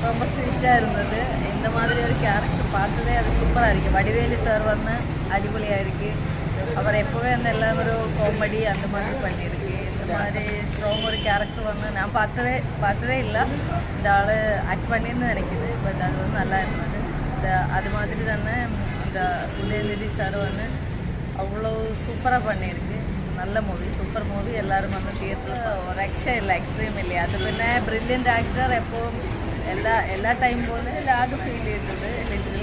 ரொம்ப ஸ்வீட்டாக இருந்தது இந்த மாதிரி ஒரு கேரக்டர் பார்த்ததே அது சூப்பராக இருக்கு வடிவேலு சார் வந்து அடிப்பொலியாக இருக்கு அவர் எப்போவே அந்த எல்லாம் ஒரு காமெடி அந்த மாதிரி பண்ணியிருக்கு இந்த மாதிரி ஸ்ட்ராங் ஒரு கேரக்டர் வந்து நான் பார்த்ததே பார்த்ததே இல்லை இந்த ஆள் ஆக்ட் பண்ணின்னு நினைக்குது பட் அது வந்து நல்லா இருந்தது இந்த அது மாதிரி தானே இந்த உதயநிதி சார் வந்து அவ்வளோ சூப்பராக பண்ணியிருக்கு നല്ല മൂവി സൂപ്പർ മൂവി എല്ലാവരും വന്ന് തിയേറ്ററിൽ രക്ഷയില്ല എക്സ്ട്രീം ഇല്ല അത് പിന്നെ ബ്രില്യൻ്റ് ആക്ടർ എപ്പോഴും എല്ലാ എല്ലാ ടൈം പോലെ ലാഗ് ഫീൽ ചെയ്തത് ലിറ്റിൽ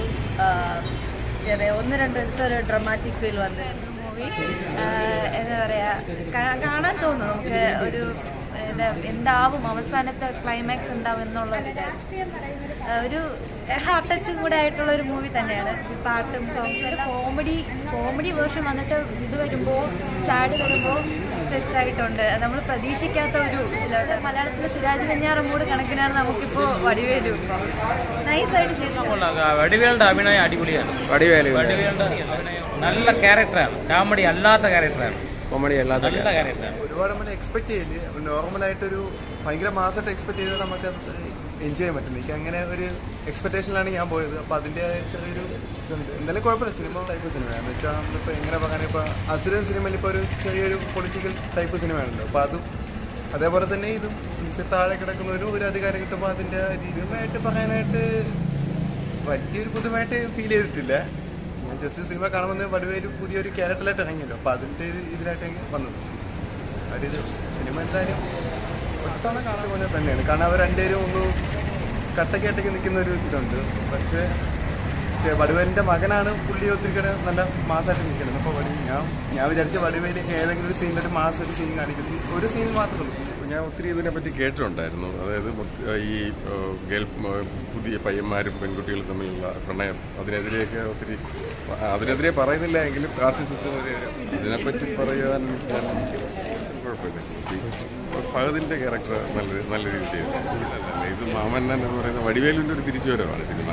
ചെറിയ ഒന്ന് രണ്ട് ഒരു ഡ്രമാറ്റിക് ഫീൽ വന്നിരുന്നു മൂവി എന്താ പറയുക കാണാൻ തോന്നും നമുക്ക് ഒരു എന്താ എന്താവും അവസാനത്തെ ക്ലൈമാക്സ് ഉണ്ടാവും എന്നുള്ള ഒരു ഇതായിരുന്നു. ആ, ഒരു ഹാർട്ട് ടച്ചും കൂടെ ആയിട്ടുള്ള ഒരു മൂവി തന്നെയാണ് ഈ പാട്ടും സോങ്സും എല്ലാം കോമഡി കോമഡി വേർഷൻ വന്നിട്ട് ഇത് വരുമ്പോൾ സാഡ് വരുമ്പോൾ സെറ്റ് ആയിട്ടുണ്ട് നമ്മൾ പ്രതീക്ഷിക്കാത്ത ഒരു ഇതിലാണ് മലയാളത്തിലെ സുരാജ് വെഞ്ഞാറമ്മൂട് കണക്കിനാണ് നമുക്കിപ്പോൾ വടിവേലു ഇപ്പോൾ നൈസായിട്ട് ചെയ്തു കൊള്ളാം വടിവേലിന്റെ അഭിനയം അടിപൊളിയാണ് വടിവേലു വടിവേലിന്റെ അഭിനയം നല്ല ക്യാരക്ടറാണ് കോമഡി അല്ലാത്ത ക്യാരക്ടറാണ് കോമഡി അല്ലാത്ത നല്ല ക്യാരക്ടറാണ് ഒരുപാട് നമ്മൾ എക്സ്പെക്ട് ചെയ്യില്ല നോർമലായിട്ടൊരു ഭയങ്കര മാസമായിട്ട് എക്സ്പെക്ട് ചെയ്താൽ നമുക്ക് എൻജോയ് ചെയ്യാൻ പറ്റും എനിക്ക് അങ്ങനെ ഒരു എക്സ്പെക്ടേഷനിലാണ് ഞാൻ പോയത് അപ്പോൾ അതിൻ്റെ ചെറിയൊരു ഇതുണ്ട് എന്തായാലും കുഴപ്പമില്ല സിനിമ ടൈപ്പ് സിനിമയാണ് എന്ന് വെച്ചാൽ നമ്മളിപ്പോൾ എങ്ങനെ പറയാൻ ഇപ്പോൾ അസുരൻ സിനിമയിൽ ഇപ്പോൾ ഒരു ചെറിയൊരു പൊളിറ്റിക്കൽ ടൈപ്പ് സിനിമയാണല്ലോ അപ്പോൾ അതും അതേപോലെ തന്നെ ഇതും എന്നുവെച്ചാൽ താഴെ കിടക്കുന്നവരും ഒരു അധികാരം കിട്ടുമ്പോൾ അതിൻ്റെ രീതിയുമായിട്ട് പറയാനായിട്ട് വലിയൊരു പുതുമായിട്ട് ഫീൽ ചെയ്തിട്ടില്ല ഞാൻ ജസ്റ്റ് സിനിമ കാണുമ്പോൾ വടുവേല് പുതിയൊരു ക്യാരക്ടറായിട്ട് ഇറങ്ങിയല്ലോ അപ്പോൾ അതിൻ്റെ ഒരു ഇതിലായിട്ട് വന്നത് അവരിത് സിനിമ എന്തായാലും ഒട്ടോണ കാണുന്ന പോലെ തന്നെയാണ് കാരണം അവർ രണ്ടുപേരും ഒന്ന് കട്ടക്കേട്ടയ്ക്ക് നിൽക്കുന്ന ഒരു ഇതുണ്ട് പക്ഷേ വടുവേലിൻ്റെ മകനാണ് പുള്ളി ഒത്തിരി കൂടെ നല്ല മാസമായിട്ട് നിൽക്കുന്നത് അപ്പോൾ വടി ഞാൻ ഞാൻ വിചാരിച്ച വടുവേല് ഏതെങ്കിലും ഒരു സീനിൽ ഒരു മാസം ഒരു സീൻ കാണിക്കുന്നത് ഒരു സീൻ മാത്രമേ ഉള്ളൂ ഞാൻ ഒത്തിരി ഇതിനെപ്പറ്റി കേട്ടിട്ടുണ്ടായിരുന്നു അതായത് മൊത്ത- ഈ ഏഹ്, ഗൾഫ് ഏഹ്, പുതിയ പയ്യന്മാരും പെൺകുട്ടികളും തമ്മിലുള്ള പ്രണയം അതിനെതിരെയൊക്കെ ഒത്തിരി അതിനെതിരെ പറയുന്നില്ല എങ്കിലും കാസ്റ്റ് സിസ്റ്റം ഇതിനെപ്പറ്റി പറയാൻ ഞാൻ കുഴപ്പമില്ല ഈ ഫഹദിന്റെ ക്യാരക്ടർ നല്ല നല്ല രീതിയിൽ ചെയ്തിട്ടുണ്ട് അല്ല, ഇത് മാമന്നൻ എന്ന് പറയുന്ന വടിവേലിന്റെ ഒരു തിരിച്ചുവരവാണ് സിനിമ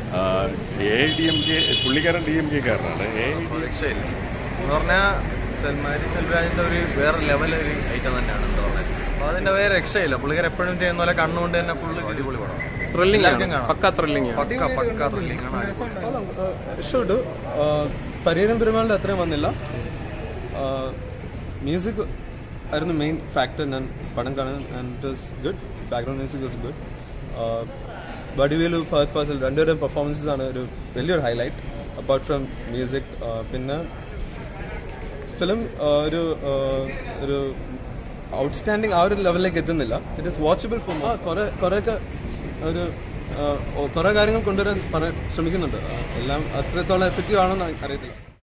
എ ഡി എം കെ പുള്ളിക്കാരൻ ഡി എം കെ കാരനാണ് എ രക്ഷയില്ല എന്ന് പറഞ്ഞാൽ സൽമാരി സെൽവരാജിന്റെ ഒരു വേറെ ലെവൽ ഒരു ഐറ്റം തന്നെയാണ് എന്താ പറയുക അപ്പൊ അതിന്റെ വേറെ രക്ഷയില്ല പുള്ളിക്കാർ എപ്പോഴും ചെയ്യുന്ന പോലെ കണ്ണുകൊണ്ട് തന്നെ ഫുള്ള് അടിപൊളി പടം ത്രില്ലിംഗ് എല്ലാവർക്കും കാണാം. പക്ക ത്രില്ലിംഗ് പക്ക പക്ക ത്രില്ലിംഗ് ആണ് അടിപൊളി. ഷുഡ് പരിയേരം പെരുമാളിൻ്റെ അത്രയും വന്നില്ല മ്യൂസിക് ആയിരുന്നു മെയിൻ ഫാക്ടർ ഞാൻ പടം കാണാൻ and it was good background music was good Vadivelu Fahadh Faasil രണ്ടുപേരും പെർഫോമൻസസ് ആണ് ഒരു വലിയൊരു ഹൈലൈറ്റ് അപ്പാർട്ട് ഫ്രം മ്യൂസിക് പിന്നെ ഫിലിം ഒരു uh, ഒരു ഔട്ട്സ്റ്റാൻഡിങ് ആ ഒരു ലെവലിലേക്ക് എത്തുന്നില്ല ഇറ്റ് ഇസ് വാച്ചബിൾ ഫോർ കുറെ കുറേയൊക്കെ ഒരു കുറെ കാര്യങ്ങൾ കൊണ്ടുവരാൻ പറയാൻ ശ്രമിക്കുന്നുണ്ട് എല്ലാം അത്രത്തോളം എഫക്റ്റീവ് ആണെന്ന് അറിയത്തില്ല